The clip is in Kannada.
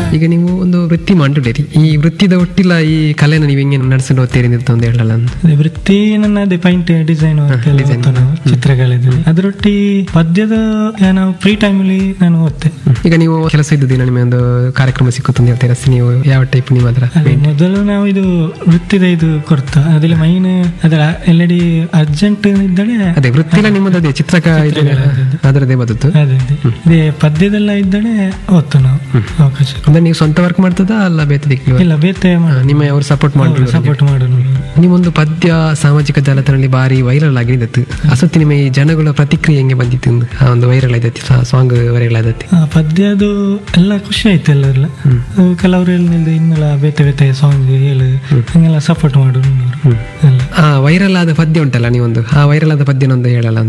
ಈಗ ನೀವು ಒಂದು ವೃತ್ತಿ ಮಾಡಿರಿ ಈ ವೃತ್ತಿದ ಒಟ್ಟಿಲ್ಲ ಈ ಕಲೆನ ನೀವು ಹೆಂಗೆ ನಡೆಸ್ಕೊಂಡು ಹೋಗ್ತೀರಿ ಅಂತ ಒಂದು ಹೇಳಲ್ಲ ಅಂತ ಅದೇ ವೃತ್ತಿ ನನ್ನ ಅದೇ ಪೈಂಟ್ ಡಿಸೈನ್ ಎಲ್ಲ ಓದ್ತು ನಾವು ಚಿತ್ರಕಲೆದು ಅದರೊಟ್ಟಿ ಪದ್ಯದ ನಾವು ಫ್ರೀ ಟೈಮಲ್ಲಿ ನಾನು ಓದ್ತೆ ಈಗ ನೀವು ಕೆಲಸ ಇದ್ದ ದಿನ ನಿಮಗೆ ಒಂದು ಕಾರ್ಯಕ್ರಮ ಸಿಕ್ಕುತ್ತೆ ಅಂತ ಹೇಳ್ತೀರಾ ಸಿ ನೀವು ಯಾವ ಟೈಪ್ ನೀವು ಅದರ ಅದೇ ಮೊದಲು ನಾವು ಇದು ವೃತ್ತಿದ ಇದು ಕೊಡ್ತು ಅದ್ರಲ್ಲಿ ಮೈನ್ ಅದರ ಎಲ್ಲೆಡಿ ಅರ್ಜೆಂಟ್ ಇದ್ದಳೆ ಅದೇ ವೃತ್ತಿಲ ನಿಮ್ಮದು ಅದೇ ಚಿತ್ರಕ ಇದು ಅದರದೇ ಬದುತ್ತು ಅದೇ ಅದೇ ಇದೇ ಪದ್ಯದೆಲ್ಲ ಇದ್ದಳೆ ಓದ್ತು ನಾವು ಅವಕಾಶ ಅಂದ್ರೆ ನೀವು ಸ್ವಂತ ವರ್ಕ್ ಮಾಡ್ತದ ಅಲ್ಲ ಬೇತದಿಕ್ಕೆ ಇಲ್ಲ ಬೇತೆ ನಿಮ್ಮ ಅವ್ರು ಸಪೋರ್ಟ್ ಮಾಡಿ ಸಪೋರ್ಟ್ ಮಾಡೋಣ ನಿಮ್ಮೊಂದು ಪದ್ಯ ಸಾಮಾಜಿಕ ಜಾಲತಾಣದಲ್ಲಿ ಭಾರಿ ವೈರಲ್ ಆಗಿದ್ದತ್ತು ಅಸತಿ ನಿಮ್ಮ ಈ ಜನಗಳ ಪ್ರತಿಕ್ರಿಯೆ ಹೆಂಗೆ ಬಂದಿತ್ತು ಅಂತ? ಆ ಒಂದು ವೈರಲ್ ಆಯ್ತತಿ ಸಾಂಗ್ ವೈರಲ್ ಆದತಿ ಆ ಪದ್ಯದು ಎಲ್ಲ ಖುಷಿ ಆಯ್ತು ಎಲ್ಲರೆಲ್ಲ ಕೆಲವರು ಹೇಳಿದ ಇನ್ನೆಲ್ಲ ಬೇತೆ ಬೇತೆ ಸಾಂಗ್ ಹೇಳು ಹಂಗೆಲ್ಲ ಸಪೋರ್ಟ್ ಮಾಡೋರು ಎಲ್ಲ ಆ ವೈರಲ್ ಆದ ಪದ್ಯ ಉಂಟಲ್ಲ ನೀವೊಂದು ಆ ವೈರಲ್ ಆದ ಪದ್ಯನೊಂದು ಹೇಳಲ್ಲ ಅಂತ